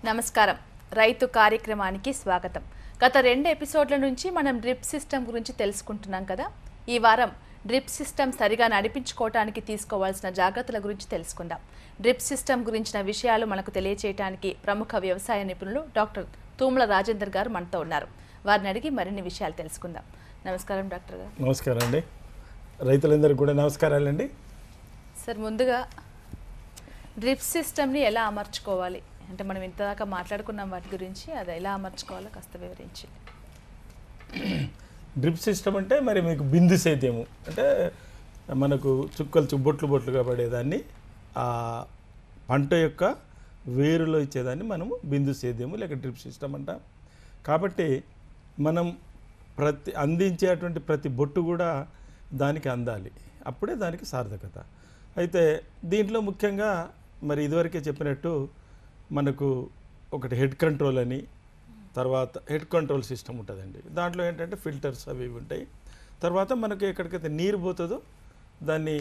నమస్కారం రైతు కార్యక్రమానికి స్వాగతం గత రెండు ఎపిసోడ్ల నుంచి మనం డ్రిప్ సిస్టమ్ గురించి తెలుసుకుంటున్నాం కదా ఈ వారం డ్రిప్ సిస్టమ్ సరిగా నడిపించుకోవటానికి తీసుకోవాల్సిన జాగ్రత్తల గురించి తెలుసుకుందాం డ్రిప్ సిస్టమ్ గురించిన విషయాలు మనకు తెలియచేయడానికి ప్రముఖ వ్యవసాయ నిపుణులు డాక్టర్ తూముల రాజేందర్ గారు మనతో ఉన్నారు వారిని అడిగి మరిన్ని విషయాలు తెలుసుకుందాం నమస్కారం డాక్టర్ గారు నమస్కారం అండి రైతులందరికీ కూడా నమస్కారాలండి సార్ ముందుగా డ్రిప్ సిస్టమ్ని ఎలా అమర్చుకోవాలి అంటే మనం ఇంతదాకా మాట్లాడుకున్నాం వాటి గురించి అది ఎలా అమర్చుకోవాలో కాస్త వివరించి డ్రిప్ సిస్టమ్ అంటే మరి మీకు బిందు సేద్యము అంటే మనకు చుక్కలు చు- బొట్లు బొట్లుగా పడేదాన్ని ఆ పంట యొక్క వేరులో ఇచ్చేదాన్ని మనము బిందు సేద్యము లేక డ్రిప్ సిస్టమ్ అంటాం కాబట్టి మనం ప్రతి అందించేటువంటి ప్రతి బొట్టు కూడా దానికి అందాలి అప్పుడే దానికి సార్థకత అయితే దీంట్లో ముఖ్యంగా మరి ఇదివరకే చెప్పినట్టు మనకు ఒకటి హెడ్ కంట్రోల్ అని తర్వాత హెడ్ కంట్రోల్ సిస్టమ్ ఉంటుందండి దాంట్లో ఏంటంటే ఫిల్టర్స్ అవి ఇవి ఉంటాయి తర్వాత మనకి ఎక్కడికైతే నీరు పోతుందో దాన్ని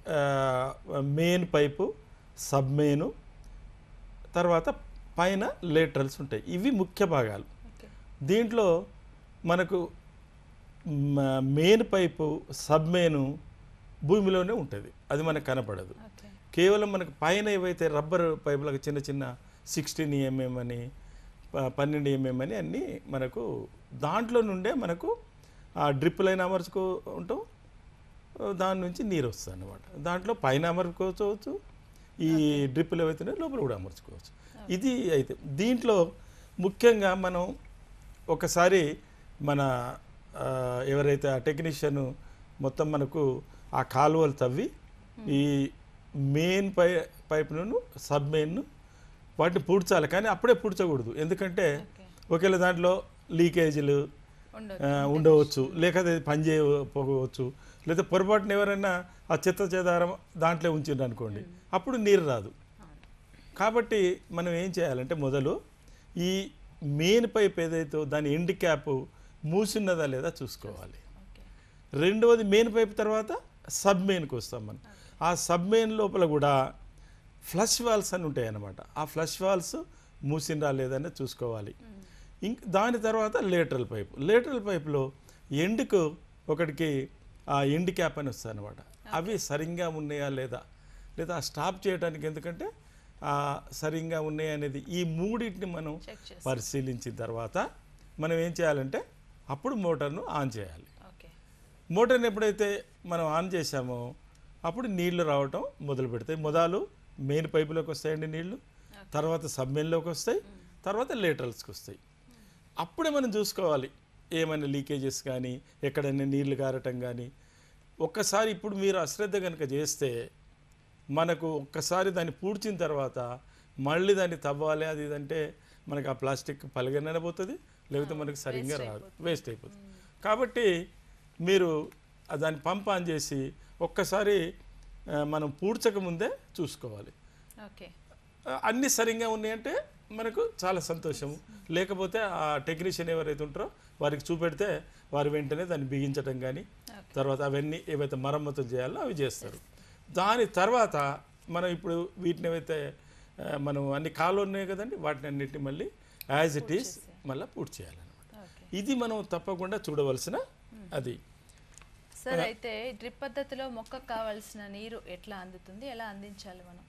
మెయిన్ పైపు సబ్ మెయిన్ తర్వాత పైన లేటరల్స్ ఉంటాయి ఇవి ముఖ్య భాగాలు ఓకే దీంట్లో మనకు మెయిన్ పైపు సబ్ మెయిన్ భూమిలోనే ఉంటుంది అది మనకు కనపడదు ఓకే కేవలం మనకు పైన ఏవైతే రబ్బర్ పైపులకు చిన్న చిన్న సిక్స్టీన్ ఎంఎం అని ప- పన్నెండు ఎంఎం అని అన్నీ మనకు దాంట్లో నుండే మనకు ఆ డ్రిప్ లైన్ అమర్చుకో ఉంటాం దాని నుంచి నీరు వస్తుంది అన్నమాట దాంట్లో పైన అమర్చుకోవచ్చు ఈ డ్రిప్పులు ఏవైతే లోపల కూడా అమర్చుకోవచ్చు ఇది అయితే దీంట్లో ముఖ్యంగా మనం ఒకసారి మన ఆ, ఎవరైతే ఆ టెక్నీషియన్ మొత్తం మనకు ఆ కాలువలు తవ్వి ఈ మెయిన్ పై పైప్ను సబ్ మెయిన్ను వాటిని పూడ్చాలి కానీ అప్పుడే పూడ్చకూడదు ఎందుకంటే ఓకే ఒకవేళ దాంట్లో లీకేజీలు ఉండదు ఆ, ఉండవచ్చు లేకపోతే అది పని చేయకపోవచ్చు లేదా పొరపాటున ఎవరైనా ఆ చెత్త చెదారం దాంట్లో ఉంచిండ్రు అనుకోండి అప్పుడు నీరు రాదు కాబట్టి మనం ఏం చేయాలంటే మొదలు ఈ మెయిన్ పైప్ ఏదైతే దాని ఎండ్ క్యాప్ మూసిన్నదా లేదా చూసుకోవాలి ఓకే రెండవది మెయిన్ పైప్ తర్వాత సబ్ మెయిన్కి వస్తాం మనం ఆ సబ్ మెయిన్ లోపల కూడా ఫ్లష్ వాల్స్ అని ఉంటాయి అన్నమాట ఆ ఫ్లష్ వాల్స్ మూసిందా లేదని చూసుకోవాలి ఇంక దాని తర్వాత లేటరల్ పైప్ లేటరల్ పైప్లో ఎండ్కు ఒకటికి ఆ ఎండ్ క్యాప్ అని వస్తాయి అనమాట అవి సరిగ్గా ఉన్నాయా లేదా లేదా స్టాప్ చేయడానికి ఎందుకంటే ఆ సరిగ్గా ఉన్నాయా అనేది ఈ మూడింటిని మనం చెక్ చేసి పరిశీలించిన తర్వాత మనం ఏం చేయాలంటే అప్పుడు మోటార్ను ఆన్ చేయాలి ఓకే మోటార్ని ఎప్పుడైతే మనం ఆన్ చేసామో అప్పుడు నీళ్లు రావటం మొదలు పెడతాయి మొదలు మెయిన్ పైపులోకి వస్తాయండి నీళ్లు తర్వాత సబ్ మెయిన్లోకి వస్తాయి తర్వాత లేటరల్స్కి వస్తాయి అప్పుడే మనం చూసుకోవాలి ఏమైనా లీకేజెస్ కానీ ఎక్కడైనా నీళ్లు కారటం కానీ ఒక్కసారి ఇప్పుడు మీరు అశ్రద్ధ కనుక చేస్తే మనకు ఒక్కసారి దాన్ని పూడ్చిన తర్వాత మళ్ళీ దాన్ని తవ్వాలి అది ఇదంటే మనకు ఆ ప్లాస్టిక్ పలగననే పోతుంది లేకపోతే మనకు సరిగ్గా రాదు వేస్ట్ అయిపోతుంది కాబట్టి మీరు ఆ దాన్ని పంప్ ఆన్ చేసి ఒక్కసారి ఆ, మనం పూడ్చక ముందే చూసుకోవాలి ఓకే ఆ, అన్నీ సరిగ్గా ఉన్నాయంటే మనకు చాలా సంతోషము లేకపోతే ఆ టెక్నీషియన్ ఎవరైతే ఉంటారో వారికి చూపెడితే వారు వెంటనే దాన్ని బిగించడం కానీ తర్వాత అవన్నీ ఏవైతే మరమ్మతులు చేయాలో అవి చేస్తారు దాని తర్వాత మనం ఇప్పుడు వీటిని ఏవైతే ఆ, మనం అన్ని కాలు ఉన్నాయి కదండి వాటిని అన్నిటిని మళ్ళీ యాజ్ ఇట్ ఈస్ మళ్ళీ పూర్తి చేయాలన్నమాట ఓకే ఇది మనం తప్పకుండా చూడవలసిన అది సార్ అయితే డ్రిప్ పద్ధతిలో మొక్కకు కావాల్సిన నీరు ఎట్లా అందుతుంది ఎలా అందించాలి మనం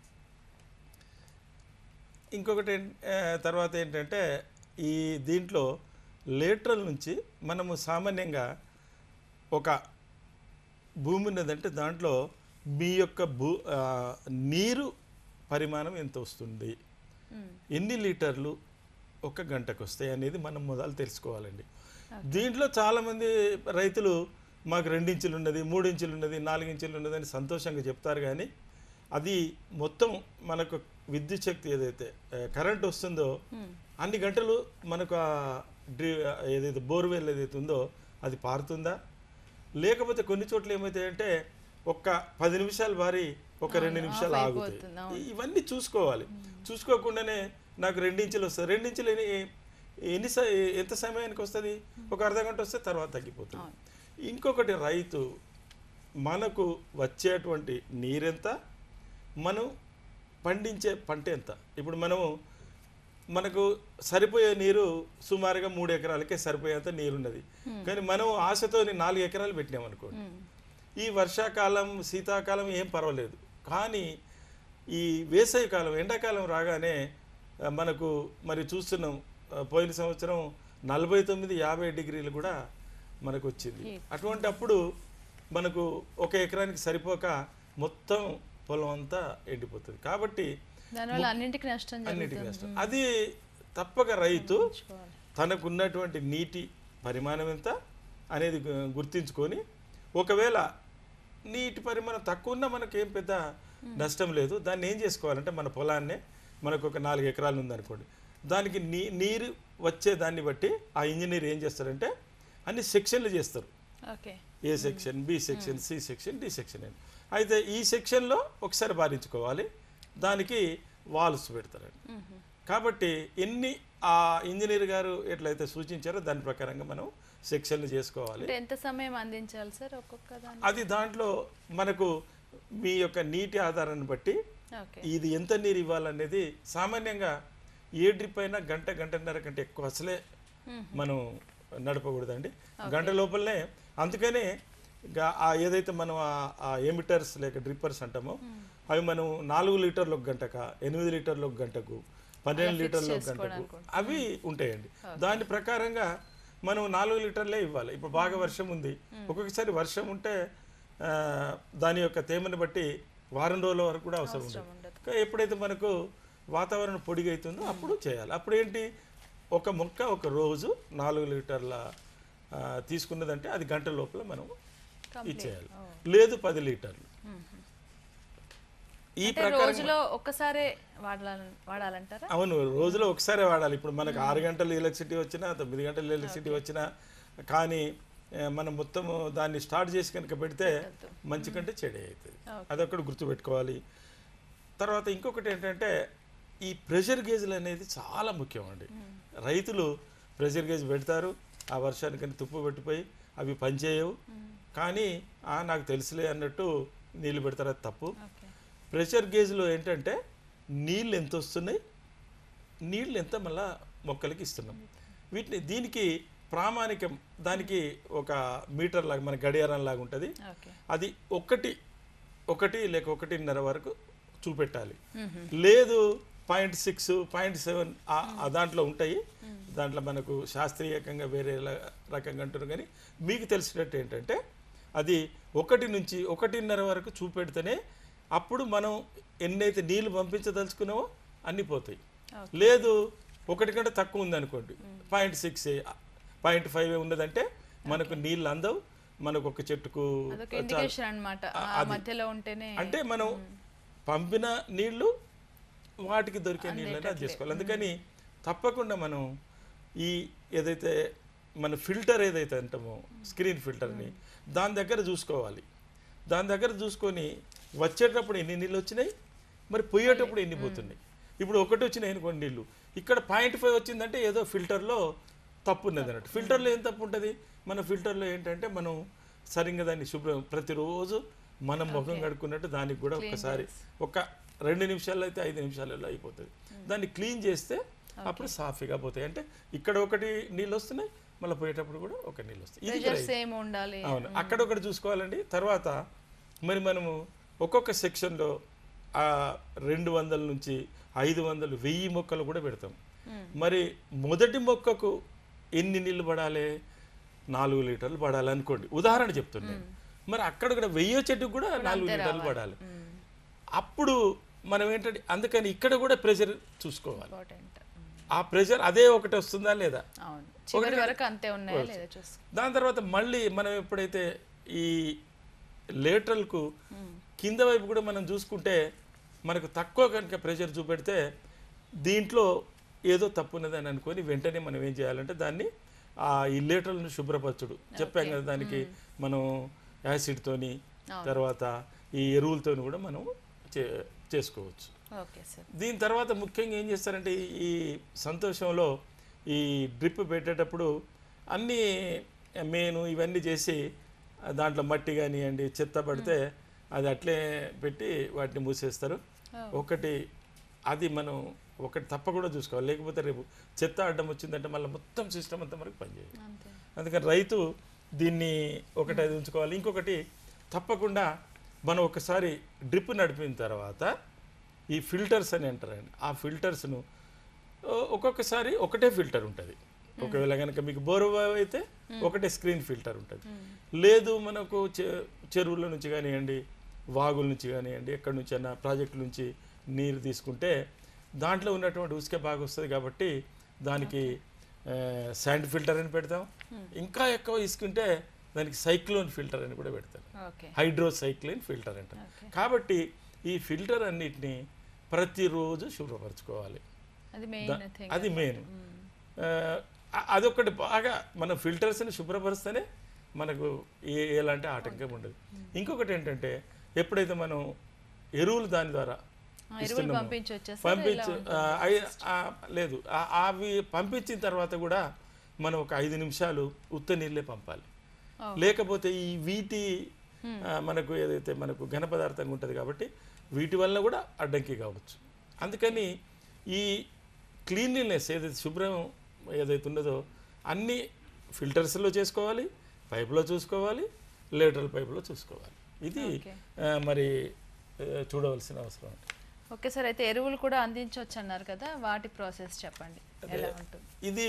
ఇంకొకటి ఏం- ఆ, తర్వాత ఏంటంటే ఈ దీంట్లో లేటరల్ నుంచి మనము సామాన్యంగా ఒక భూమి ఉన్నదంటే దాంట్లో మీ యొక్క భూ ఆ, నీరు పరిమాణం ఎంత వస్తుంది మ్మ్. ఎన్ని లీటర్లు ఒక గంటకు వస్తాయి అనేది మనం మొదలు తెలుసుకోవాలండి దీంట్లో చాలామంది రైతులు మాకు రెండించులు ఉన్నది మూడించులు ఉన్నది నాలుగించులు ఉన్నది అని సంతోషంగా చెప్తారు కానీ అది మొత్తం మనకు విద్యుత్ శక్తి ఏదైతే ఆ, కరెంట్ వస్తుందో అన్ని గంటలు మనకు ఆ డ్రి ఏదైతే బోర్వెల్ ఏదైతే ఉందో అది పారుతుందా లేకపోతే కొన్ని చోట్ల ఏమవుతాయంటే ఒక్క పది నిమిషాలు వారి ఒక రెండు నిమిషాలు ఆగుతాయి అయిపోతుంది, ఇ- ఇవన్నీ చూసుకోవాలి చూసుకోకుండానే నాకు రెండించులు వస్తుంది రెండించులు ఎన్ని ఎన్ని స- ఎంత సమయానికి వస్తుంది ఒక అర్ధ గంట వస్తే తర్వాత తగ్గిపోతుంది ఇంకొకటి రైతు మనకు వచ్చేటువంటి నీరెంత మనం పండించే పంట ఎంత ఇప్పుడు మనము మనకు సరిపోయే నీరు సుమారుగా మూడు ఎకరాలకే సరిపోయేంత నీరు ఉన్నది కానీ మనం ఆశతో నాలుగు ఎకరాలు పెట్టినాం అనుకోండి ఉమ్. ఈ వర్షాకాలం శీతాకాలం ఏం పర్వాలేదు కానీ ఈ వేసవి కాలం ఎండాకాలం రాగానే ఆ, మనకు మరి చూస్తున్నాం ఆ, పోయిన సంవత్సరం నలభై తొమ్మిది యాభై డిగ్రీలు కూడా మనకు వచ్చింది అటువంటి అప్పుడు మనకు ఒక ఎకరానికి సరిపోక మొత్తం పొలం అంతా ఎండిపోతుంది కాబట్టి దానివల్ల అన్నింటికి నష్టం అన్నిటికీ జరుగుతుంది నష్టం అది తప్పక రైతు చూసుకోవాలి. తనకు ఉన్నటువంటి నీటి పరిమాణం ఎంత అనేది గు- గుర్తించుకొని ఒకవేళ నీటి పరిమాణం తక్కువ ఉన్నా మనకి ఏం పెద్ద నష్టం లేదు దాన్ని ఏం చేసుకోవాలంటే మన పొలాన్నే మనకు ఒక నాలుగు ఎకరాలు ఉందనుకోండి దానికి నీ నీరు వచ్చే దాన్ని బట్టి ఆ ఇంజనీర్ ఏం చేస్తారంటే అన్ని సెక్షన్లు చేస్తారు okay A section B section C section D section అని అయితే ఈ సెక్షన్లో ఒకసారి బారించుకోవాలి దానికి వాల్స్ పెడతారండి మ్మ్. కాబట్టి ఎన్ని ఆ ఇంజనీర్ గారు ఎట్లయితే సూచించారో దాని ప్రకారంగా మనం సెక్షన్లు చేసుకోవాలి అంటే ఎంత సమయం అందించాలి సార్ ఒక్కొక్క దాన్ని అది దాంట్లో మనకు మీ యొక్క నీటి ఆధారాన్ని బట్టి ఓకే ఇది ఎంత నీరు ఇవ్వాలనేది సామాన్యంగా ఏ డ్రిప్ అయినా గంట గంటన్నర కంటే ఎక్కువ అసలే మ్మ్. మనం నడపకూడదండి గంట లోపలనే అందుకనే గా- ఆ ఏదైతే మనం ఆ- ఆ ఎమిటర్స్ లేక డ్రిప్పర్స్ అంటామో అవి మనం నాలుగు లీటర్లు ఒక గంటక ఎనిమిది లీటర్లు ఒక గంటకు పన్నెండు లీటర్లు ఒక గంటకు అవి ఉంటాయండి దాని ప్రకారంగా మనం నాలుగు లీటర్లే ఇవ్వాలి ఇప్పుడు బాగా వర్షం ఉంది ఒక్కొక్కసారి వర్షం ఉంటే ఆ, దాని యొక్క తేమని బట్టి వారం రోజుల వరకు కూడా అవసరం ఉండదు ఉండదు. కానీ ఎప్పుడైతే మనకు వాతావరణం పొడిగా అవుతుందో అప్పుడు చేయాలి అప్పుడు ఏంటి ఒక మొక్క ఒక రోజు నాలుగు లీటర్ల ఆ, తీసుకున్నదంటే అది గంట లోపల మనం ఇచ్చేయాలి లేదు పది లీటర్లు ఈ అంటే ప్రకారం రోజులో ఒక్కసారే వాడాల వాడాలంటారా అవును రోజులో ఒకసారి వాడాలి ఇప్పుడు మనకు ఆరు గంటలు ఎలక్ట్రిసిటీ వచ్చినా తొమ్మిది గంటలు ఎలక్ట్రిసిటీ వచ్చినా కానీ ఆ, మనం మొత్తం దాన్ని స్టార్ట్ చేసి కనుక పెడితే మంచి కంటే చెడే అవుతుంది అదొకటి గుర్తుపెట్టుకోవాలి తర్వాత ఇంకొకటి ఏంటంటే ఈ ప్రెషర్ గేజ్లు అనేది చాలా ముఖ్యం అండి రైతులు ప్రెషర్ గేజ్ పెడతారు ఆ వర్షానికని తుప్పు పెట్టిపోయి అవి పనిచేయవు కానీ "ఆ, నాకు తెలుసులే అన్నట్టు నీళ్ళు పెడతారు అది తప్పు ఓకే ప్రెషర్ గేజ్లో ఏంటంటే నీళ్ళు ఎంత వస్తున్నాయి నీళ్ళు ఎంత మళ్ళా మొక్కలకి ఇస్తున్నాం వీటిని దీనికి ప్రామాణికం దానికి ఒక మీటర్ లాగా మన గడియారం లాగా ఉంటుంది ఓకే అది ఒకటి ఒకటి లేక ఒకటిన్నర వరకు చూపెట్టాలి లేదు పాయింట్ సిక్స్ పాయింట్ సెవెన్ ఆ దాంట్లో ఉంటాయి దాంట్లో మనకు శాస్త్రీయకంగా వేరే ల- రకంగా అంటారు కానీ మీకు తెలిసినట్టు ఏంటంటే అది ఒకటి నుంచి ఒకటిన్నర వరకు చూపెడితేనే అప్పుడు మనం ఎన్నైతే నీళ్లు పంపించదలుచుకున్నామో అన్నీ పోతాయి లేదు ఒకటి కంటే తక్కువ ఉందనుకోండి పాయింట్ సిక్స్ పాయింట్ ఫైవ్ ఉన్నదంటే మనకు నీళ్ళు అందవు మనకు ఒక చెట్టుకు అదొక ఇండికేషన్ అన్నమాట ఆ మధ్యలో ఉంటేనే అంటే మనం పంపిన నీళ్లు వాటికి దొరికే నీళ్ళని అది చేసుకోవాలి అందుకని తప్పకుండా మనం ఈ ఏదైతే మన ఫిల్టర్ ఏదైతే అంటామో స్క్రీన్ ఫిల్టర్ని దాని దగ్గర చూసుకోవాలి దాని దగ్గర చూసుకొని వచ్చేటప్పుడు ఎన్ని నీళ్ళు వచ్చినాయి మరి పోయేటప్పుడు ఎన్ని పోతున్నాయి ఇప్పుడు ఒకటి వచ్చినాయి అనుకోండి నీళ్ళు ఇక్కడ పాయింట్ ఫైవ్ వచ్చిందంటే ఏదో ఫిల్టర్లో తప్పు ఉన్నది అన్నట్టు ఫిల్టర్లో ఏం తప్పు ఉంటుంది మన ఫిల్టర్లో ఏంటంటే మనం సరిగ్గా దాన్ని శుభ్రం ప్రతిరోజు మనం ముఖం కడుక్కున్నట్టు దానికి కూడా ఒకసారి ఒక రెండు నిమిషాల్లో అయితే ఐదు నిమిషాలలో అయిపోతుంది దాన్ని క్లీన్ చేస్తే అప్పుడు సాఫీగా పోతాయి అంటే ఇక్కడ ఒకటి నీళ్ళు వస్తున్నాయి మళ్ళీ పోయేటప్పుడు కూడా ఒక నీళ్ళు వస్తాయి ఇది ప్రెషర్ సేమ్ ఉండాలి అవును అక్కడ ఒకటి చూసుకోవాలండి తర్వాత మరి మనము ఒక్కొక్క సెక్షన్లో ఆ రెండు వందల నుంచి ఐదు వందలు వెయ్యి మొక్కలు కూడా పెడతాం మరి మొదటి మొక్కకు ఎన్ని నీళ్ళు పడాలి నాలుగు లీటర్లు పడాలి అనుకోండి ఉదాహరణ చెప్తున్నాను మరి అక్కడ కూడా వెయ్యో చెట్టుకు కూడా నాలుగు లీటర్లు పడాలి అప్పుడు మనం ఏంటంటే అందుకని ఇక్కడ కూడా ప్రెషర్ చూసుకోవాలి ఇంపార్టెంట్ ఆ ప్రెషర్ అదే ఒకటి వస్తుందా లేదా అవును చివరి వరకు అంతే ఉన్నాయా లేదా చూసుకో దాని తర్వాత మళ్ళీ మనం ఎప్పుడైతే ఈ లేటరల్కు కింద వైపు కూడా మనం చూసుకుంటే మనకు తక్కువ కనుక ప్రెషర్ చూపెడితే దీంట్లో ఏదో తప్పు ఉన్నదని అనుకొని వెంటనే మనం ఏం చేయాలంటే దాన్ని ఆ ఈ లేటరల్ని శుభ్రపరచుడు చెప్పాం కదా దానికి మనం యాసిడ్తోని తర్వాత ఈ ఎరువులతోని కూడా మనం చే చేసుకోవచ్చు ఓకే సార్ దీని తర్వాత ముఖ్యంగా ఏం చేస్తారంటే ఈ- ఈ సంతోషంలో ఈ డ్రిప్ పెట్టేటప్పుడు అన్నీ మేను ఇవన్నీ చేసి ఆ దాంట్లో మట్టి కానివ్వండి చెత్త పడితే అది అట్లే పెట్టి వాటిని మూసేస్తారు ఒకటి అది మనం ఒకటి తప్పకుండా చూసుకోవాలి లేకపోతే రేపు చెత్త అడ్డం వచ్చిందంటే మళ్ళీ మొత్తం సిస్టమ్ అంతా మనకు పనిచేయదు అంతే అందుకని రైతు దీన్ని ఒకటి అది ఉంచుకోవాలి ఇంకొకటి తప్పకుండా మనం ఒకసారి డ్రిప్ నడిపిన తర్వాత ఈ ఫిల్టర్స్ అని అంటారండి ఆ ఫిల్టర్స్ను ఒక్కొక్కసారి ఒకటే ఫిల్టర్ ఉంటుంది ఒకవేళ కనుక మీకు బోరుబావి అయితే ఒకటే స్క్రీన్ ఫిల్టర్ ఉంటుంది లేదు మనకు చె- చెరువుల నుంచి కానివ్వండి వాగుల నుంచి కానివ్వండి ఎక్కడి నుంచి అయినా ప్రాజెక్టుల నుంచి నీరు తీసుకుంటే దాంట్లో ఉన్నటువంటి ఉసుక బాగా వస్తుంది కాబట్టి దానికి శాండ్ ఫిల్టర్ అని పెడతాం ఇంకా ఎక్కువ ఇసుకుంటే దానికి సైక్లోన్ ఫిల్టర్ అని కూడా పెడతారు ఓకే హైడ్రోసైక్లిన్ ఫిల్టర్ అంటారు ఓకే కాబట్టి ఈ ఫిల్టర్ అన్నిటిని ప్రతిరోజు శుభ్రపరచుకోవాలి అది దా- మెయిన్ థింగ్ అది మెయిన్ అదొకటి బాగా మనం ఫిల్టర్స్ని శుభ్రపరిస్తేనే మనకు ఏ ఎలాంటి ఆటంకం ఉండదు ఇంకొకటి ఏంటంటే ఎప్పుడైతే మనం ఎరువులు దాని ద్వారా ఎరువులు ఇస్తున్నామో, పంపించొచ్చా సార్? పంపించు ఇలా ఆ, అయి- ఆ, లేదు ఆ- అవి పంపించిన తర్వాత కూడా మనం ఒక ఐదు నిమిషాలు ఉత్త నీళ్ళే పంపాలి ఓ. లేకపోతే ఈ వీటి ఆ, మనకు ఏదైతే మనకు ఘన పదార్థంగా ఉంటుంది కాబట్టి వీటి వల్ల కూడా అడ్డంకి కావచ్చు అందుకని ఈ క్లీన్లీనెస్ ఏదైతే శుభ్రం ఏదైతే ఉన్నదో అన్ని ఫిల్టర్స్లో చేసుకోవాలి పైపులో చూసుకోవాలి లేటరల్ పైపులో చూసుకోవాలి ఇది ఓకే. ఆ, మరి ఆ, చూడవలసిన అవసరం ఉంది ఓకే సార్ అయితే ఎరువులు కూడా అందించవచ్చు అన్నారు కదా వాటి ప్రాసెస్ చెప్పండి ఎలా ఉంటుంది ఇది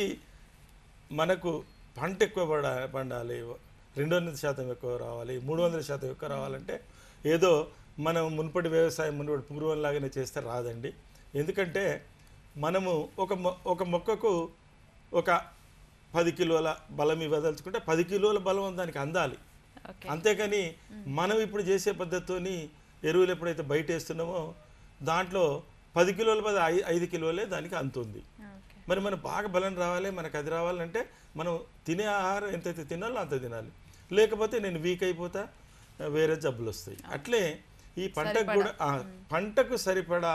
మనకు పంట ఎక్కువ పడ పండాలి రెండు వందల శాతం ఎక్కువ రావాలి మూడు వందల శాతం ఎక్కువ రావాలంటే ఏదో మనం మునుపటి వ్యవసాయం మునుపటి పూర్వంలాగానే చేస్తే రాదండి ఎందుకంటే మనము ఒక మొ ఒక మొక్కకు ఒక పది కిలోల బలం ఇవ్వదలుచుకుంటే పది కిలోల బలం దానికి అందాలి ఓకే అంతేకాని మనం ఇప్పుడు చేసే పద్ధతితోని ఎరువులు ఎప్పుడైతే బయట వేస్తున్నామో దాంట్లో పది కిలోల పది ఐ- ఐదు కిలోలే దానికి అంతుంది ఓకే మరి మనం బాగా బలం రావాలి మనకు అది రావాలంటే మనం తినే ఆహారం ఎంతైతే తినాలో అంత తినాలి లేకపోతే నేను వీక్ అయిపోతా వేరే జబ్బులు వస్తాయి అట్లే ఈ పంటకు కూడా ఆ, పంటకు సరిపడా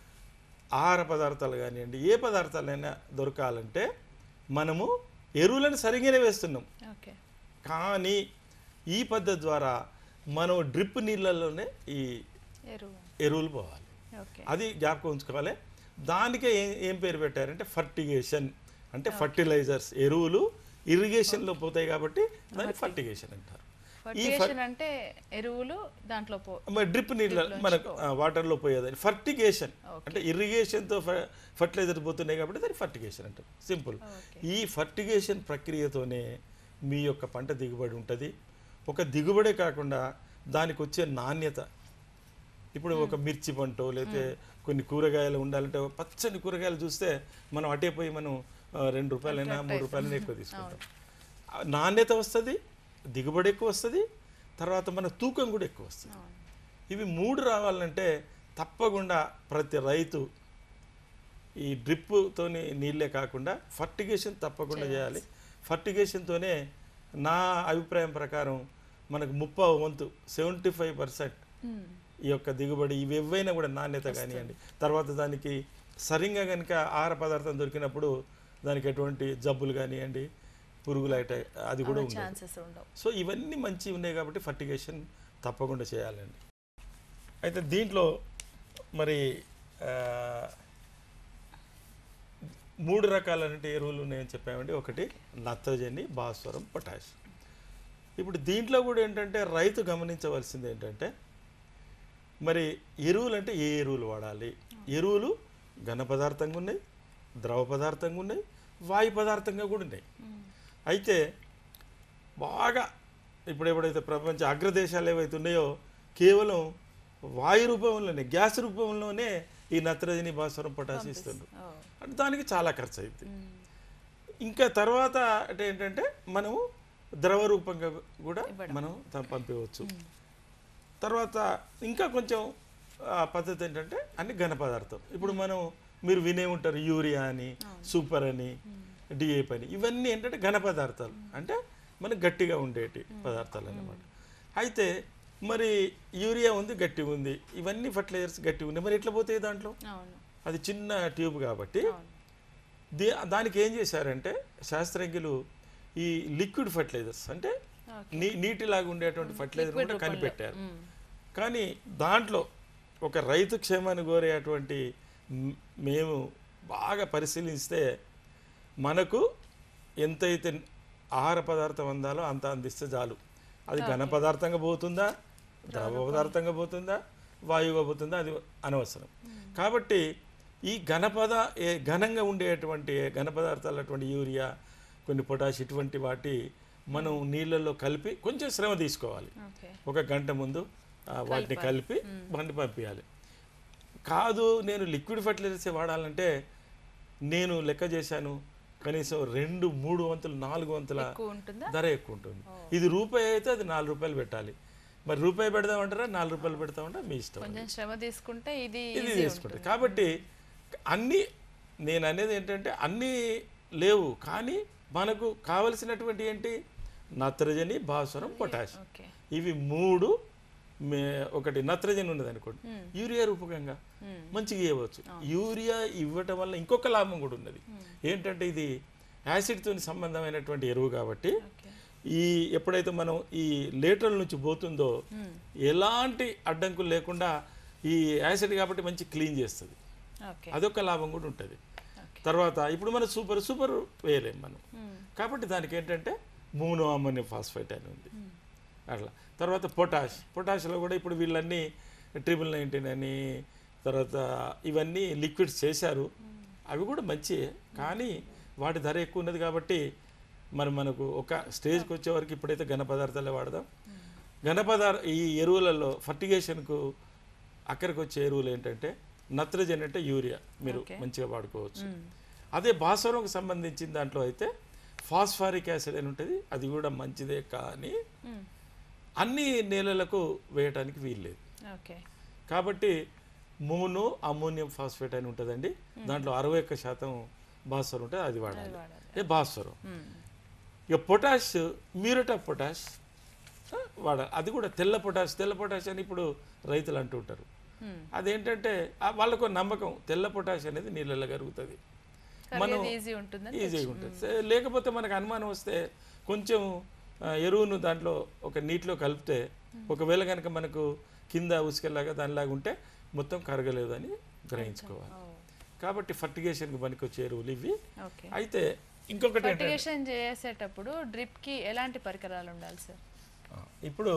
ఆహార పదార్థాలు కానివ్వండి ఏ పదార్థాలైనా దొరకాలంటే మనము ఎరువులను సరిగానే వేస్తున్నాం ఓకే కానీ ఈ పద్ధతి ద్వారా మనం డ్రిప్ నీళ్ళల్లోనే ఈ ఎరువు ఎరువులు పోవాలి ఓకే అది జ్ఞాపకం ఉంచుకోవాలి దానికే ఏం ఏం పేరు పెట్టారంటే ఫర్టిగేషన్ అంటే ఫర్టిలైజర్స్ ఎరువులు ఇరిగేషన్లో పోతాయి కాబట్టి దాన్ని ఫర్టిగేషన్ అంటారు ఫర్టిగేషన్ అంటే ఎరువులు దాంట్లో పో మరి డ్రిప్ నీళ్ళ మనకు ఆ, వాటర్లో పోయేదని ఫర్టిగేషన్ అంటే ఇరిగేషన్తో ఫర్టిలైజర్ పోతున్నాయి కాబట్టి దాన్ని ఫర్టిగేషన్ అంటారు సింపుల్ ఓకే ఈ ఫర్టిగేషన్ ప్రక్రియతోనే మీ యొక్క పంట దిగుబడి ఉంటుంది ఒక దిగుబడే కాకుండా దానికి వచ్చే నాణ్యత ఇప్పుడు ఒక మిర్చి పంట లేకపోతే కొన్ని కూరగాయలు ఉండాలంటే ఒక పచ్చని కూరగాయలు చూస్తే మనం అటే పోయి మనం ఆ, రెండు రూపాయలైనా మూడు రూపాయలైనా ఎక్కువ తీసుకుంటాం ఆ, నాణ్యత వస్తుంది దిగుబడి ఎక్కువ వస్తుంది తర్వాత మన తూకం కూడా ఎక్కువ వస్తుంది అవును ఇవి మూడు రావాలంటే తప్పకుండా ప్రతి రైతు ఈ డ్రిప్తోని నీళ్ళే కాకుండా ఫర్టిగేషన్ తప్పకుండా చేయాలి ఫర్టిగేషన్తోనే నా అభిప్రాయం ప్రకారం మనకు ముప్పై వంతు సెవెంటీ ఫైవ్ పర్సెంట్ మ్మ్. ఈ యొక్క దిగుబడి ఇవి ఏవైనా కూడా నాణ్యత కానివ్వండి తర్వాత దానికి సరిగ్గా కనుక ఆహార పదార్థం దొరికినప్పుడు దానికి ఎటువంటి జబ్బులు కానివ్వండి పురుగులు అయితే అది కూడా ఉండదు ఛాన్సెస్ ఉండవు సో ఇవన్నీ మంచి ఉన్నాయి కాబట్టి ఫర్టిగేషన్ తప్పకుండా చేయాలండి అయితే దీంట్లో మరి ఆ, మూడు రకాలైన ఎరువులు ఉన్నాయని చెప్పామండి ఒకటి నత్రజని భాస్వరం పొటాష్ ఇప్పుడు దీంట్లో కూడా ఏంటంటే రైతు గమనించవలసింది ఏంటంటే మరి ఎరువులు అంటే ఏ ఎరువులు వాడాలి ఎరువులు ఘన పదార్థంగా ఉన్నాయి ద్రవ పదార్థంగా ఉన్నాయి వాయు పదార్థంగా కూడా ఉన్నాయి మ్మ్. అయితే బాగా ఇప్పుడు ఎప్పుడైతే ప్రపంచ అగ్రదేశాలు ఏవైతే ఉన్నాయో కేవలం వాయు రూపంలోనే గ్యాస్ రూపంలోనే ఈ నత్రజని భాస్వరం పొటాష్ ఇస్తుండ్రు ఓ. అంటే దానికి చాలా ఖర్చు అవుతుంది మ్మ్. ఇంకా తర్వాత అంటే ఏంటంటే మనము ద్రవ రూపంగా కూడా ఇవ్వడం. మనం త- పంపించవచ్చు తర్వాత ఇంకా కొంచెం ఆ, పద్ధతి ఏంటంటే అన్ని ఘన పదార్థం ఇప్పుడు మనం మీరు వినే ఉంటారు యూరియా అని సూపర్ అని డిఏపి అని ఇవన్నీ ఏంటంటే ఘన పదార్థాలు అంటే మనకు గట్టిగా ఉండేటి పదార్థాలు అన్నమాట అయితే మరి యూరియా ఉంది గట్టిగా ఉంది ఇవన్నీ ఫర్టిలైజర్స్ గట్టిగా ఉన్నాయి మరి ఎట్లా పోతాయి దాంట్లో అవును అది చిన్న ట్యూబ్ కాబట్టి అవును దే దానికి ఏం చేశారంటే శాస్త్రజ్ఞులు ఈ లిక్విడ్ ఫర్టిలైజర్స్ అంటే ఓకే నీ నీటిలాగా ఉండేటువంటి ఫర్టిలైజర్ కూడా కనిపెట్టారు మ్మ్. కానీ దాంట్లో ఒక రైతు క్షేమాన్ని కోరేటువంటి మ్- మేము బాగా పరిశీలిస్తే మనకు ఎంతైతే ఆహార పదార్థం అందాలో అంత అందిస్తే చాలు అది ఘన పదార్థంగా పోతుందా ద్రవ పదార్థంగా పోతుందా వాయువుగా పోతుందా అది అనవసరం కాబట్టి ఈ ఘనపద ఏ ఘనంగా ఉండేటువంటి ఏ ఘన పదార్థాలు అటువంటి యూరియా కొన్ని పొటాష్ ఇటువంటి వాటి మనం నీళ్ళల్లో కలిపి కొంచెం శ్రమ తీసుకోవాలి ఓకే ఒక గంట ముందు ఆ, వాటిని కలిపి బండి పంపించాలి కాదు నేను లిక్విడ్ ఫర్టిలైజర్స్ వాడాలంటే నేను లెక్క చేశాను కనీసం రెండు మూడు వంతులు నాలుగు వంతుల ఎక్కువ ఉంటుందా ధర ఎక్కువ ఉంటుంది ఇది రూపాయి అయితే అది నాలుగు రూపాయలు పెట్టాలి మరి రూపాయి పెడదామంటారా నాలుగు రూపాయలు పెడతామంటారా మీ ఇష్టం కొంచెం శ్రమ తీసుకుంటే ఇది ఇది easy తీసుకుంటారు కాబట్టి అన్ని నేను అనేది ఏంటంటే అన్నీ లేవు కానీ మనకు కావలసినటువంటి ఏంటి నత్రజని భాస్వరం పొటాష్ ఓకే ఇవి మూడు మే ఒకటి నత్రజని ఉన్నది అనుకోండి యూరియా రూపకంగా మంచిగా ఇవ్వచ్చు యూరియా ఇవ్వటం వల్ల ఇంకొక లాభం కూడా ఉన్నది ఏంటంటే ఇది యాసిడ్తో సంబంధమైనటువంటి ఎరువు కాబట్టి ఓకే ఈ ఎప్పుడైతే మనం ఈ లీటర్ల నుంచి పోతుందో ఎలాంటి అడ్డంకులు లేకుండా ఈ యాసిడ్ కాబట్టి మంచి క్లీన్ చేస్తుంది ఓకే అదొక లాభం కూడా ఉంటుంది ఓకే తర్వాత ఇప్పుడు మనం సూపర్ సూపర్ వేయలేం మనం కాబట్టి దానికి ఏంటంటే మూనో అమ్మోనియం ఫాస్ఫేట్ అని ఉంది అట్లా తర్వాత పొటాష్ పొటాష్లో కూడా ఇప్పుడు వీళ్ళన్నీ ట్రిపుల్ నైన్టీన్ అని తర్వాత ఇవన్నీ లిక్విడ్స్ చేశారు అవి కూడా మంచియే కానీ వాటి ధర ఎక్కువ ఉన్నది కాబట్టి మరి మనకు ఒక స్టేజ్కి వచ్చే వరకు ఇప్పుడైతే ఘన పదార్థాలే వాడదాం ఘన పదార్థ ఈ ఎరువులలో ఫర్టిగేషన్కు అక్కడికి వచ్చే ఎరువులు ఏంటంటే నత్రజని అంటే యూరియా మీరు మంచిగా వాడుకోవచ్చు అదే భాస్వరంకు సంబంధించిన దాంట్లో అయితే ఫాస్ఫారిక్ యాసిడ్ అని ఉంటుంది అది కూడా మంచిదే కానీ అన్ని నేలలకు వేయటానికి వీల్లేదు ఓకే కాబట్టి మోనో అమోనియం ఫాస్ఫేట్ అని ఉంటుందండి దాంట్లో అరవై ఒక్క శాతం భాస్వరం ఉంటుంది అది వాడాలి వాడాలి. ఏ భాస్వరం ఇక పొటాష్ మ్యూరేట్ ఆఫ్ పొటాష్ ఆ, వాడాలి అది కూడా తెల్ల పొటాష్ తెల్ల పొటాష్ అని ఇప్పుడు రైతులు అంటూ ఉంటారు అదేంటంటే ఆ వాళ్ళకు నమ్మకం తెల్ల పొటాష్ అనేది నీళ్ళలో కరుగుతుంది మనం ఈజీ ఉంటుందని ఈజీగా ఉంటుంది సే- లేకపోతే మనకు అనుమానం వస్తే కొంచెం ఆ, ఎరువును దాంట్లో ఒక నీటిలో కలిపితే ఒకవేళ కనుక మనకు కింద ఉసుకెళ్ళలాగా దానిలాగా ఉంటే మొత్తం కరగలేదు అని గ్రహించుకోవాలి కాబట్టి ఫర్టిగేషన్కి పనికొచ్చే ఎరువులు ఇవి ఓకే అయితే ఇంకొకటి ఏంటంటే ఫర్టిగేషన్ చేసేటప్పుడు డ్రిప్ కి ఎలాంటి పరికరాలు ఉండాలి సార్ ఆ, ఇప్పుడు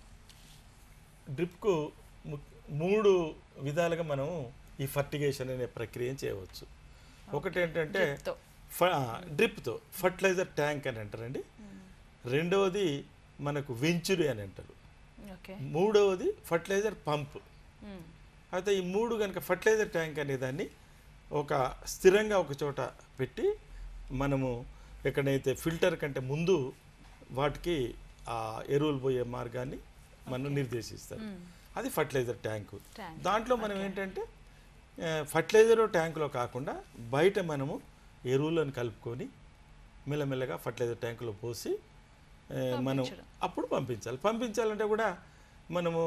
డ్రిప్కు ము- మూడు విధాలుగా మనం ఈ ఫర్టిగేషన్ అనే ప్రక్రియను చేయవచ్చు ఒకటి ఏంటంటే తో ఫ- ఆ, డ్రిప్తో ఫర్టిలైజర్ ట్యాంక్ అని అంటారండి రెండవది మనకు వెంచురి అని అంటారు ఓకే మూడవది ఫర్టిలైజర్ పంప్ అయితే ఈ మూడు కనుక ఫర్టిలైజర్ ట్యాంక్ అనే దాన్ని ఒక స్థిరంగా ఒక చోట పెట్టి మనము ఎక్కడైతే ఫిల్టర్ కంటే ముందు వాటికి ఆ ఎరువులు పోయే మార్గాన్ని మనం నిర్దేశిస్తారు అది ఫర్టిలైజర్ ట్యాంకు ట్యాంక్ దాంట్లో మనం ఏంటంటే ఆ, ఫర్టిలైజర్ ట్యాంకులో కాకుండా బయట మనము ఎరువులను కలుపుకొని మెల్లమెల్లగా ఫర్టిలైజర్ ట్యాంకులో పోసి ఆ, మనం అప్పుడు పంపించాలి పంపించాలంటే కూడా మనము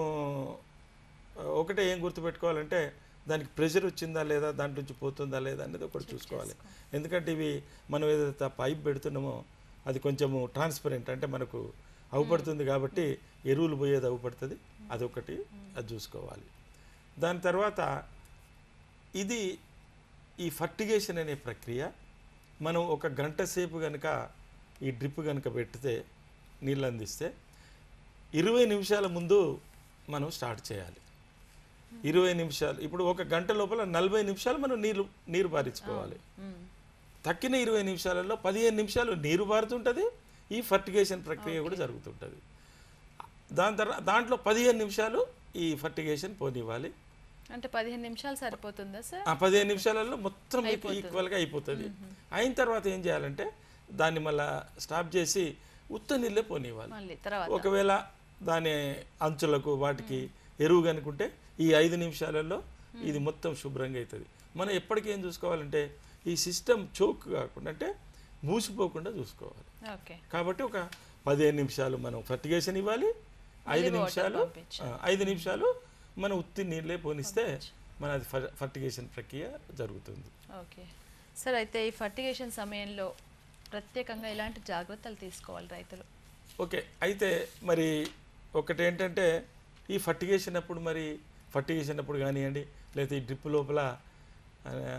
ఆ, ఒకటే ఏం గుర్తుపెట్టుకోవాలంటే దానికి ప్రెషర్ వచ్చిందా లేదా దాంట్ నుంచి పోతుందా లేదా అనేది ఒకటి చూసుకోవాలి ఎందుకంటే ఇవి మనం ఏదైతే పైప్ పెడుతున్నామో అది కొంచెము ట్రాన్స్పరెంట్ అంటే మనకు అవుపడుతుంది కాబట్టి ఎరువులు పోయేది అవుపడుతుంది అదొకటి అది చూసుకోవాలి దాని తర్వాత ఇది ఈ ఫర్టిగేషన్ అనే ప్రక్రియ మనం ఒక గంట సేపు కనుక ఈ డ్రిప్ కనుక పెడితే నీళ్ళు అందిస్తే ఇరవై నిమిషాల ముందు మనం స్టార్ట్ చేయాలి ఇరవై నిమిషాలు ఇప్పుడు ఒక గంట లోపల నలభై నిమిషాలు మనం నీరు నీరు పారించుకోవాలి తక్కిన ఇరవై నిమిషాలలో పదిహేను నిమిషాలు నీరు పారుతుంటుంది ఈ ఫర్టిగేషన్ ప్రక్రియ కూడా జరుగుతుంటుంది దాని తర్వాత దాంట్లో పదిహేను నిమిషాలు ఈ ఫర్టిగేషన్ పోనివ్వాలి అంటే పదిహేను నిమిషాలు సరిపోతుందా సార్ ఆ పదిహేను నిమిషాలలో మొత్తం మీకు ఈక్వల్గా అయిపోతుంది అయిన తర్వాత ఏం చేయాలంటే దాన్ని మళ్ళా స్టాప్ చేసి ఉత్త నీళ్ళే పోనివ్వాలి మళ్ళీ తర్వాత ఒకవేళ దాని అంచులకు వాటికి ఎరువు కనుకుంటే ఈ ఐదు నిమిషాలలో ఇది మొత్తం శుభ్రంగా అవుతుంది మనం ఎప్పటికీ ఏం చూసుకోవాలంటే ఈ సిస్టమ్ చోక్ కాకుండా అంటే మూసిపోకుండా చూసుకోవాలి ఓకే కాబట్టి ఒక పదిహేను నిమిషాలు మనం ఫర్టిగేషన్ ఇవ్వాలి ఐదు water నిమిషాలు పంపించాలి. ఆ, ఐదు నిమిషాలు మనం ఉత్తి నీళ్ళే పోనిస్తే మన అది ఫర్- ఫర్టిగేషన్ ప్రక్రియ జరుగుతుంది ఓకే సార్ అయితే ఈ ఫర్టిగేషన్ సమయంలో ప్రత్యేకంగా ఎలాంటి జాగ్రత్తలు తీసుకోవాలి రైతులు ఓకే అయితే మరి ఒకటి ఏంటంటే ఈ ఫర్టిగేషన్ అప్పుడు మరి ఫర్టిగేషన్ అప్పుడు కానివ్వండి లేకపోతే ఈ డ్రిప్ లోపల ఆ,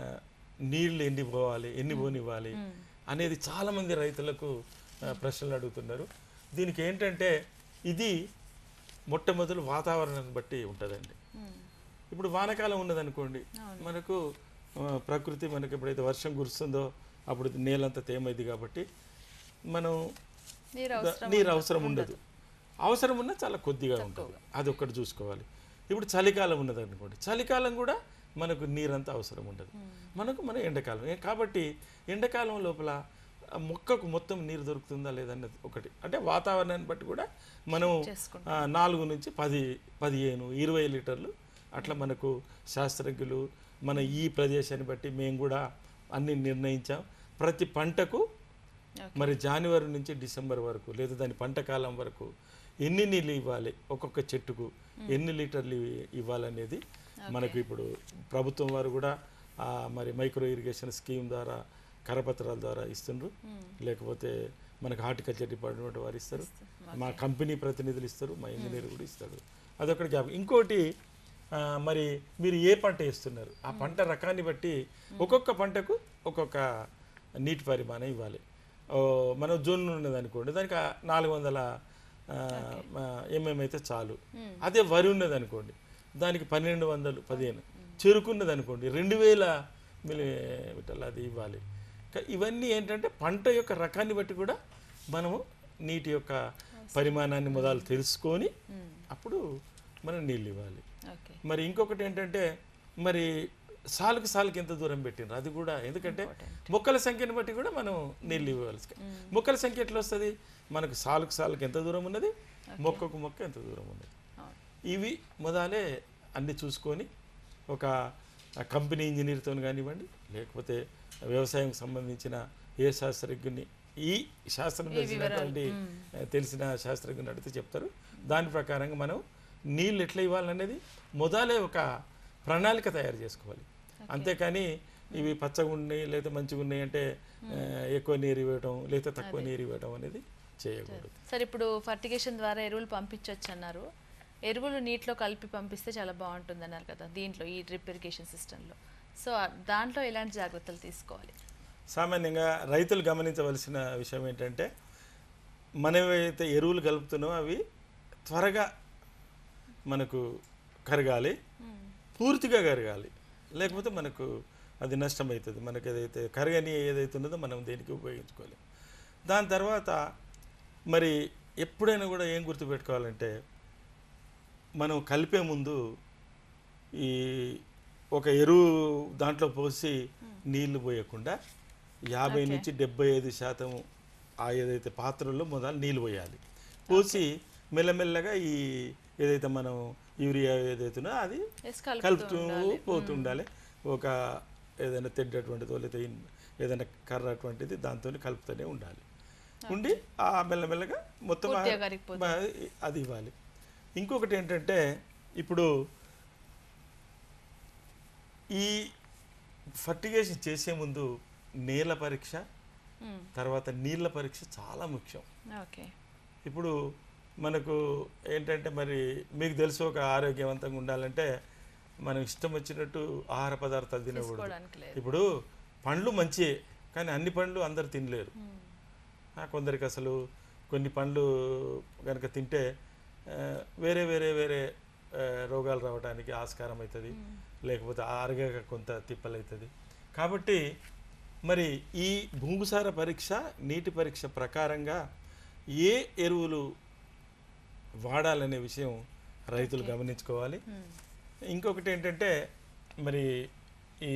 నీళ్లు ఎన్ని పోవాలి ఎన్ని పోనివ్వాలి అనేది చాలామంది రైతులకు ఆ, ప్రశ్నలు అడుగుతున్నారు దీనికి ఏంటంటే ఇది మొట్టమొదలు వాతావరణాన్ని బట్టి ఉంటుందండి మ్మ్. ఇప్పుడు వానకాలం ఉన్నదనుకోండి మనకు ఆ, ప్రకృతి మనకి ఎప్పుడైతే వర్షం కురుస్తుందో అప్పుడు నేలంతా తేమైంది కాబట్టి మనం నీరు ద- అవసరం నీరు అవసరం ఉండదు అవసరం ఉన్న చాలా కొద్దిగా ఉంటుంది అది ఒక్కటి చూసుకోవాలి ఇప్పుడు చలికాలం ఉన్నది అనుకోండి చలికాలం కూడా మనకు నీరంతా అవసరం ఉండదు మనకు మన ఎండాకాలం ఏ- కాబట్టి ఎండాకాలం లోపల ఆ మొక్కకు మొత్తం నీరు దొరుకుతుందా లేదన్నది ఒకటి అంటే వాతావరణాన్ని బట్టి కూడా మనం చేసుకుంటాం. ఆ, నాలుగు నుంచి పది పదిహేను ఇరవై లీటర్లు అట్లా మనకు శాస్త్రజ్ఞులు మన ఈ ప్రదేశాన్ని బట్టి మేము కూడా అన్ని నిర్ణయించాం ప్రతి పంటకు Okay. మరి జనవరి నుంచి డిసెంబర్ వరకు లేదా దాని పంట కాలం వరకు ఎన్ని నీళ్ళు ఇవ్వాలి ఒక్కొక్క చెట్టుకు ఎన్ని లీటర్లు ఇవి- ఇవ్వాలనేది మనకు ఇప్పుడు ప్రభుత్వం వారు కూడా ఆ, మరి మైక్రో ఇరిగేషన్ స్కీమ్ ద్వారా కరపత్రాల ద్వారా ఇస్తుండ్రు లేకపోతే మనకు హార్టికల్చర్ డిపార్ట్మెంట్ వారు ఇస్తారు మా కంపెనీ ప్రతినిధులు ఇస్తారు మా ఇంజనీర్ కూడా ఇస్తాడు అదొకటి జ్ఞాపకం ఇంకోటి ఆ, మరి మీరు ఏ పంట వేస్తున్నారు ఆ పంట రకాన్ని బట్టి ఒక్కొక్క పంటకు ఒక్కొక్క నీటి పరిమాణం ఇవ్వాలి ఓ, మనం జొన్న ఉన్నది అనుకోండి దానికి ఆ నాలుగు వందల ఎంఎం అయితే చాలు అదే వరి ఉన్నది అనుకోండి దానికి పన్నెండు వందలు పదిహేను చెరుకున్నది అనుకోండి రెండు వేల మిల్లీమీటర్లు అది ఇవ్వాలి క- ఇవన్నీ ఏంటంటే పంట యొక్క రకాన్ని బట్టి కూడా మనము నీటి యొక్క పరిమాణాన్ని మొదలు తెలుసుకొని అప్పుడు మనం నీళ్ళు ఇవ్వాలి ఓకే మరి ఇంకొకటి ఏంటంటే మరి సాలుకు సాలుకి ఎంత దూరం పెట్టినారు అది కూడా ఎందుకంటే మొక్కల సంఖ్యను బట్టి కూడా మనం నీళ్ళు ఇవ్వాలి మొక్కల సంఖ్య ఎట్లా వస్తుంది మనకు సాలుకు సాలుకు ఎంత దూరం ఉన్నది మొక్కకు మొక్క ఎంత దూరం ఉన్నది అవును ఇవి మొదలే అన్ని చూసుకొని ఒక కంపెనీ ఇంజనీర్తో కానివ్వండి లేకపోతే వ్యవసాయం సంబంధించిన ఏ శాస్త్రజ్ఞుని ఈ శాస్త్రం తెలిసినటువంటి తెలిసిన శాస్త్రజ్ఞుని అడిగితే చెప్తారు దాని ప్రకారంగా మనం నీళ్ళు ఎట్లా ఇవ్వాలనేది మొదలే ఒక ప్రణాళిక తయారు చేసుకోవాలి అంతేకాని ఇవి పచ్చగా ఉన్నాయి లేదా మంచిగా ఉన్నాయి అంటే ఆ, ఎక్కువ నీరు ఇవ్వటం లేదా తక్కువ నీరు ఇవ్వటం అనేది చేయకూడదు సరే ఇప్పుడు ఫర్టిగేషన్ ద్వారా ఎరువులు పంపించవచ్చు అన్నారు ఎరువులు నీటిలో కలిపి పంపిస్తే చాలా బాగుంటుంది అన్నారు కదా దీంట్లో ఈ డ్రిప్ ఇరిగేషన్ సిస్టంలో సో దాంట్లో ఎలాంటి జాగ్రత్తలు తీసుకోవాలి సామాన్యంగా రైతులు గమనించవలసిన విషయం ఏంటంటే మనం ఏవైతే ఎరువులు కలుపుతున్నామో అవి త్వరగా మనకు కరగాలి పూర్తిగా కరగాలి లేకపోతే మనకు అది నష్టమవుతుంది మనకి ఏదైతే కరగని ఏదైతే ఉన్నదో మనం దేనికి ఉపయోగించుకోలేం దాని తర్వాత మరి ఎప్పుడైనా కూడా ఏం గుర్తుపెట్టుకోవాలంటే మనం కలిపే ముందు ఈ ఒక ఎరువు దాంట్లో పోసి నీళ్లు పోయకుండా యాభై నుంచి డెబ్బై ఐదు శాతం ఆ ఏదైతే పాత్రలో మొదలు నీళ్ళు పోయాలి పోసి మెల్లమెల్లగా ఈ ఏదైతే మనం యూరియా ఏదైతే ఉందో అది ఎస్ కలుపుతూ కలుపుతూ ఉండాలి. పోతుండాలి ఒక ఏదైనా తెడ్డ అటువంటిదో లేదా ఇన్- ఏదైనా కర్ర అటువంటిది దాంతో కలుపుతూనే ఉండాలి ఉండి ఆ మెల్లమెల్లగా మొత్తం ఆ- పూర్తిగా కరిగిపోతుంది. బా- అది ఇవ్వాలి ఇంకొకటి ఏంటంటే ఇప్పుడు ఈ ఫర్టిగేషన్ చేసే ముందు నేల పరీక్ష మ్మ్. తర్వాత నీళ్ళ పరీక్ష చాలా ముఖ్యం ఓకే ఇప్పుడు మనకు ఏంటంటే మరి మీకు తెలుసు ఒక ఆరోగ్యవంతంగా ఉండాలంటే మనం ఇష్టం వచ్చినట్టు ఆహార పదార్థాలు తినకూడదు తీసుకోవడానికి లేదు ఇప్పుడు పండ్లు మంచియే కానీ అన్ని పండ్లు అందరు తినలేరు మ్మ్. ఆ, కొందరికి అసలు కొన్ని పండ్లు కనుక తింటే ఆ, వేరే వేరే వేరే ఆ, రోగాలు రావడానికి ఆస్కారం అవుతుంది లేకపోతే అరగక కొంత తిప్పలు అవుతుంది కాబట్టి మరి ఈ భూమిసార పరీక్ష నీటి పరీక్ష ప్రకారంగా ఏ ఎరువులు వాడాలనే విషయం రైతులు గమనించుకోవాలి మ్మ్. ఇంకొకటి ఏంటంటే మరి ఈ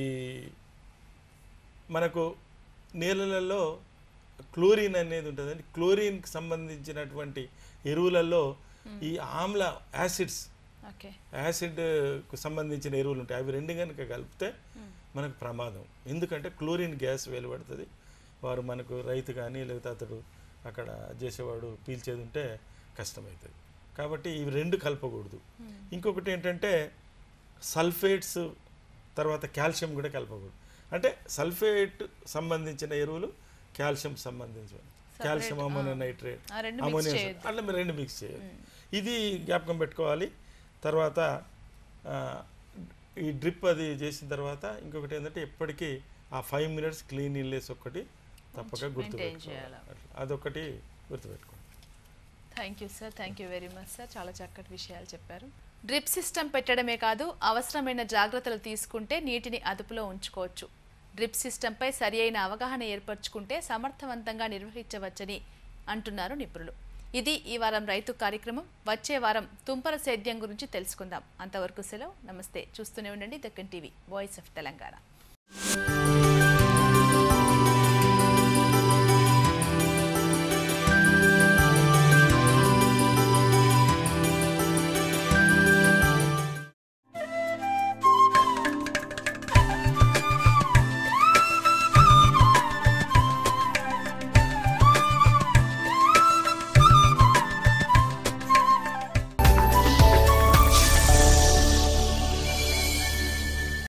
మనకు నేలలలో క్లోరిన్ అనేది ఉంటుందండి క్లోరిన్కి సంబంధించినటువంటి ఎరువులలో ఈ ఆమ్ల యాసిడ్స్ ఓకే యాసిడ్కు సంబంధించిన ఎరువులు ఉంటాయి అవి రెండు కనుక కలిపితే మనకు ప్రమాదం ఎందుకంటే క్లోరిన్ గ్యాస్ వెలువడుతుంది వారు మనకు రైతు కానీ లేకపోతే అతడు అక్కడ చేసేవాడు పీల్చేది ఉంటే కష్టమవుతుంది కాబట్టి ఇవి రెండు కలపకూడదు ఇంకొకటి ఏంటంటే సల్ఫేట్స్ తర్వాత కాల్షియం కూడా కలపకూడదు అంటే సల్ఫేట్ సంబంధించిన ఎరువులు కాల్షియం సంబంధించిన కాల్షియం అమోనియం నైట్రేట్ ఆ రెండు mix అమోనియం చేయొద్దు. అట్లా మీరు రెండు మిక్స్ చేయదు ఇది జ్ఞాపకం పెట్టుకోవాలి తర్వాత ఆ, ఈ డ్రిప్ అది చేసిన తర్వాత ఇంకొకటి ఏంటంటే ఎప్పటికీ ఆ ఫైవ్ మినిట్స్ క్లీన్ ఇల్లేస్ ఒకటి తప్పక maintain గుర్తుపెట్టుకోవాలి చేయాలి. అట్లా. అదొకటి గుర్తుపెట్టుకోండి thank you sir thank you very much sir చాలా చక్కటి విషయాలు చెప్పారు డ్రిప్ సిస్టమ్ పెట్టడమే కాదు అవసరమైన జాగ్రత్తలు తీసుకుంటే నీటిని అదుపులో ఉంచుకోవచ్చు డ్రిప్ సిస్టంపై సరి అయిన అవగాహన ఏర్పరచుకుంటే సమర్థవంతంగా నిర్వహించవచ్చని అంటున్నారు నిపుణులు ఇది ఈ వారం రైతు కార్యక్రమం వచ్చే వారం తుంపర సేద్యం గురించి తెలుసుకుందాం అంతవరకు సెలవు నమస్తే చూస్తూనే ఉండండి Deccan TV voice of Telangana